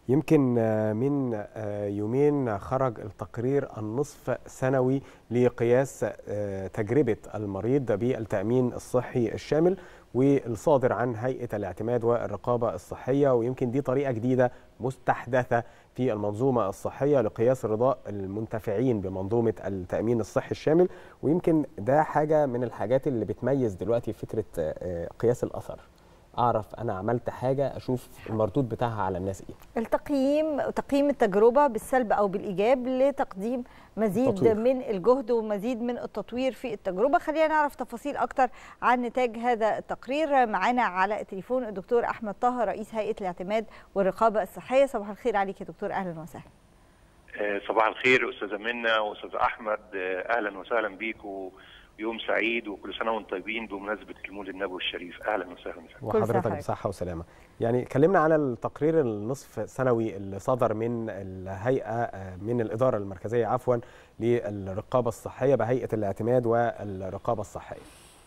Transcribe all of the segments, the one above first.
يمكن من يومين خرج التقرير النصف سنوي لقياس تجربة المريض بالتأمين الصحي الشامل والصادر عن هيئة الاعتماد والرقابة الصحية ويمكن دي طريقة جديدة مستحدثة في المنظومة الصحية لقياس رضاء المنتفعين بمنظومة التأمين الصحي الشامل ويمكن ده حاجة من الحاجات اللي بتميز دلوقتي فكرة قياس الأثر اعرف انا عملت حاجه اشوف المردود بتاعها على الناس ايه التقييم تقييم التجربه بالسلب او بالايجاب لتقديم مزيد تطوير. من الجهد ومزيد من التطوير في التجربه خلينا نعرف تفاصيل اكتر عن نتاج هذا التقرير معانا على التليفون الدكتور احمد طه رئيس هيئه الاعتماد والرقابه الصحيه صباح الخير عليك يا دكتور اهلا وسهلا صباح الخير استاذه منى واستاذ احمد اهلا وسهلا بيكم يوم سعيد وكل سنه وانتم طيبين بمناسبه المولد النبوي الشريف اهلا وسهلا وحضرتك بصحه وسلامه يعني كلمنا على التقرير النصف سنوي اللي صدر من الهيئه من الاداره المركزيه عفوا للرقابه الصحيه بهيئه الاعتماد والرقابه الصحيه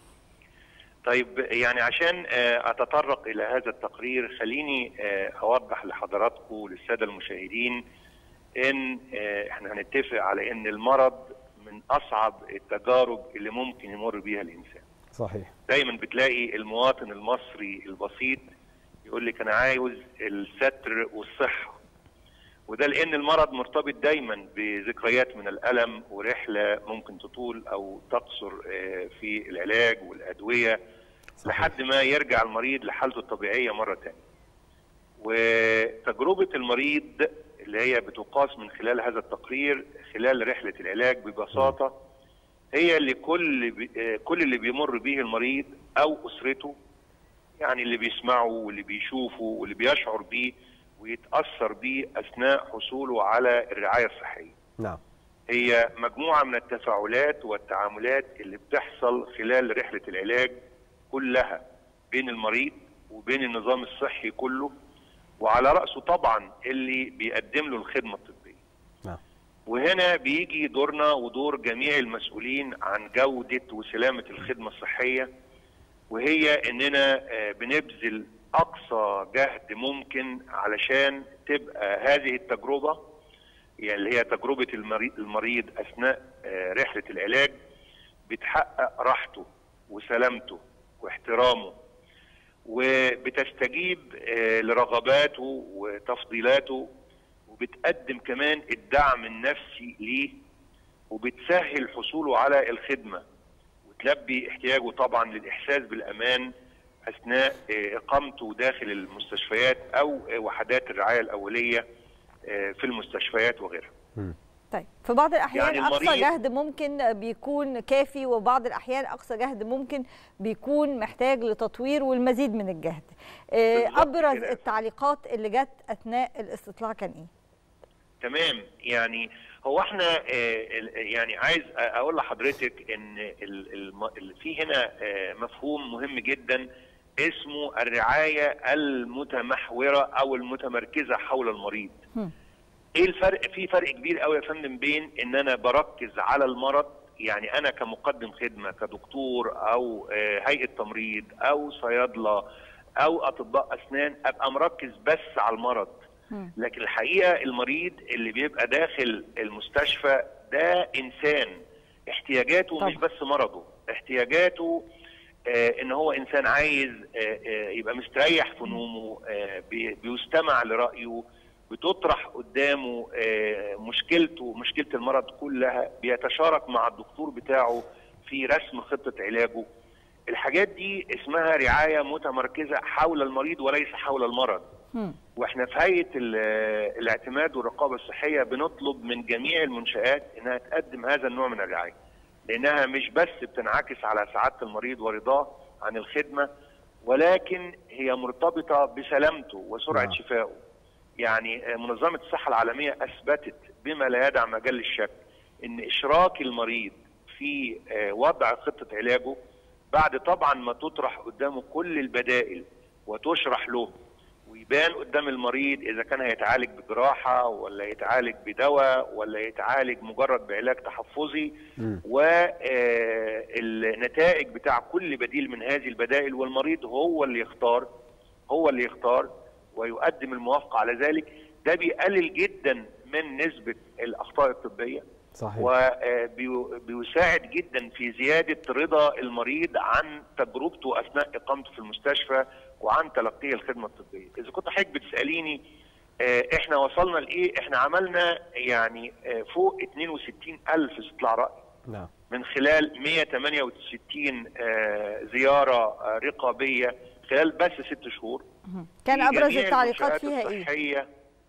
طيب يعني عشان اتطرق الى هذا التقرير خليني اوضح لحضراتكم وللساده المشاهدين ان احنا هنتفق على ان المرض من اصعب التجارب اللي ممكن يمر بيها الانسان. صحيح. دايما بتلاقي المواطن المصري البسيط يقول لك انا عاوز الستر والصحه. وده لان المرض مرتبط دايما بذكريات من الالم ورحله ممكن تطول او تقصر في العلاج والادويه صحيح. لحد ما يرجع المريض لحالته الطبيعيه مره ثانيه. وتجربه المريض اللي هي بتقاس من خلال هذا التقرير خلال رحله العلاج ببساطه هي اللي كل بي كل اللي بيمر به المريض او اسرته يعني اللي بيسمعه واللي بيشوفه واللي بيشعر بيه ويتاثر بيه اثناء حصوله على الرعايه الصحيه. نعم. هي مجموعه من التفاعلات والتعاملات اللي بتحصل خلال رحله العلاج كلها بين المريض وبين النظام الصحي كله وعلى راسه طبعا اللي بيقدم له الخدمه الطبيه. نعم. وهنا بيجي دورنا ودور جميع المسؤولين عن جوده وسلامه الخدمه الصحيه وهي اننا بنبذل اقصى جهد ممكن علشان تبقى هذه التجربه يعني اللي هي تجربه المريض اثناء رحله العلاج بتحقق راحته وسلامته واحترامه وبتستجيب لرغباته وتفضيلاته وبتقدم كمان الدعم النفسي ليه وبتسهل حصوله على الخدمه وتلبي احتياجه طبعا للاحساس بالامان اثناء اقامته داخل المستشفيات او وحدات الرعايه الاوليه في المستشفيات وغيرها. طيب في بعض الاحيان يعني اقصى جهد ممكن بيكون كافي وبعض الاحيان اقصى جهد ممكن بيكون محتاج لتطوير والمزيد من الجهد. ابرز التعليقات اللي جت اثناء الاستطلاع كان ايه؟ تمام يعني هو احنا يعني عايز اقول لحضرتك ان في هنا مفهوم مهم جدا اسمه الرعايه المتمحوره او المتمركزه حول المريض. م. ايه الفرق في فرق كبير قوي يا فندم بين ان انا بركز على المرض يعني انا كمقدم خدمه كدكتور او هيئه تمريض او صيادله او اطباء اسنان ابقى مركز بس على المرض لكن الحقيقه المريض اللي بيبقى داخل المستشفى ده انسان احتياجاته طبعا. مش بس مرضه احتياجاته آه ان هو انسان عايز آه آه يبقى مستريح في نومه آه بيستمع لرايه بتطرح قدامه آه مشكلته مشكله المرض كلها بيتشارك مع الدكتور بتاعه في رسم خطه علاجه الحاجات دي اسمها رعايه متمركزه حول المريض وليس حول المرض م. واحنا في هيئه الاعتماد والرقابه الصحيه بنطلب من جميع المنشات انها تقدم هذا النوع من الرعايه لانها مش بس بتنعكس على سعاده المريض ورضاه عن الخدمه ولكن هي مرتبطه بسلامته وسرعه نعم. شفائه يعني منظمه الصحه العالميه اثبتت بما لا يدع مجال للشك ان اشراك المريض في وضع خطه علاجه بعد طبعا ما تطرح قدامه كل البدائل وتشرح له ويبان قدام المريض اذا كان هيتعالج بجراحه ولا يتعالج بدواء ولا يتعالج مجرد بعلاج تحفظي والنتائج بتاع كل بديل من هذه البدائل والمريض هو اللي يختار هو اللي يختار ويقدم الموافقه على ذلك ده بيقلل جدا من نسبه الاخطاء الطبيه صحيح وبيساعد جدا في زياده رضا المريض عن تجربته اثناء اقامته في المستشفى وعن تلقيه الخدمه الطبيه. اذا كنت حضرتك بتساليني احنا وصلنا لايه؟ احنا عملنا يعني فوق 62 الف استطلاع راي. نعم. من خلال 168 زياره رقابيه خلال بس ست شهور. كان ابرز التعليقات فيها ايه؟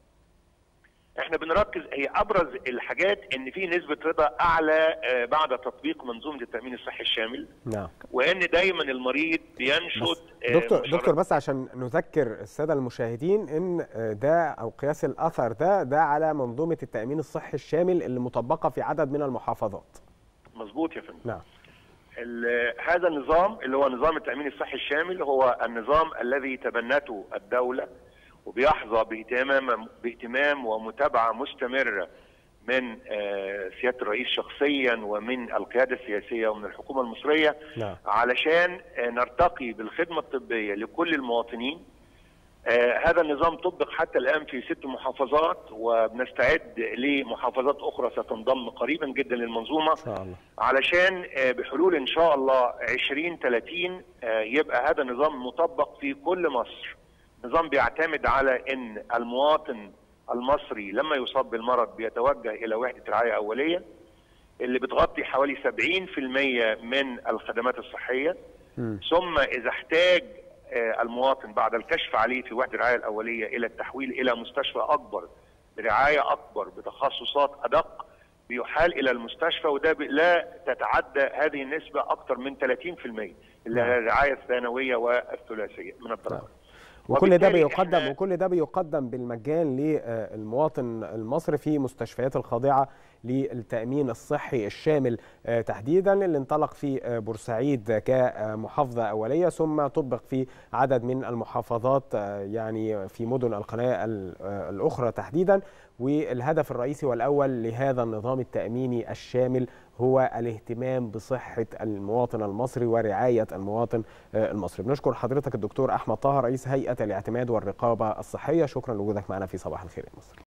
احنا بنركز هي ابرز الحاجات ان في نسبه رضا اعلى بعد تطبيق منظومه التامين الصحي الشامل نعم وان دايما المريض بينشد دكتور دكتور بس عشان نذكر الساده المشاهدين ان ده او قياس الاثر ده ده على منظومه التامين الصحي الشامل اللي مطبقه في عدد من المحافظات مظبوط يا فندم نعم هذا النظام اللي هو نظام التامين الصحي الشامل هو النظام الذي تبنته الدوله وبيحظى باهتمام باهتمام ومتابعه مستمره من سياده الرئيس شخصيا ومن القياده السياسيه ومن الحكومه المصريه نعم. علشان نرتقي بالخدمه الطبيه لكل المواطنين هذا النظام طبق حتى الان في ست محافظات وبنستعد لمحافظات اخرى ستنضم قريبا جدا للمنظومه ان شاء الله علشان بحلول ان شاء الله 2030 يبقى هذا النظام مطبق في كل مصر نظام بيعتمد على ان المواطن المصري لما يصاب بالمرض بيتوجه الى وحده رعايه اوليه اللي بتغطي حوالي 70% من الخدمات الصحيه م. ثم اذا احتاج المواطن بعد الكشف عليه في وحده الرعايه الاوليه الى التحويل الى مستشفى اكبر برعايه اكبر بتخصصات ادق بيحال الى المستشفى وده لا تتعدى هذه النسبه اكثر من 30% اللي هي الرعايه الثانويه والثلاثيه من الدرجات وكل ده بيقدم وكل ده بيقدم بالمجان للمواطن المصري في مستشفيات الخاضعه للتامين الصحي الشامل تحديدا اللي انطلق في بورسعيد كمحافظه اوليه ثم طبق في عدد من المحافظات يعني في مدن القناه الاخرى تحديدا والهدف الرئيسي والاول لهذا النظام التاميني الشامل هو الاهتمام بصحه المواطن المصري ورعايه المواطن المصري. بنشكر حضرتك الدكتور احمد طه رئيس هيئه الاعتماد والرقابه الصحيه، شكرا لوجودك معنا في صباح الخير يا مصر.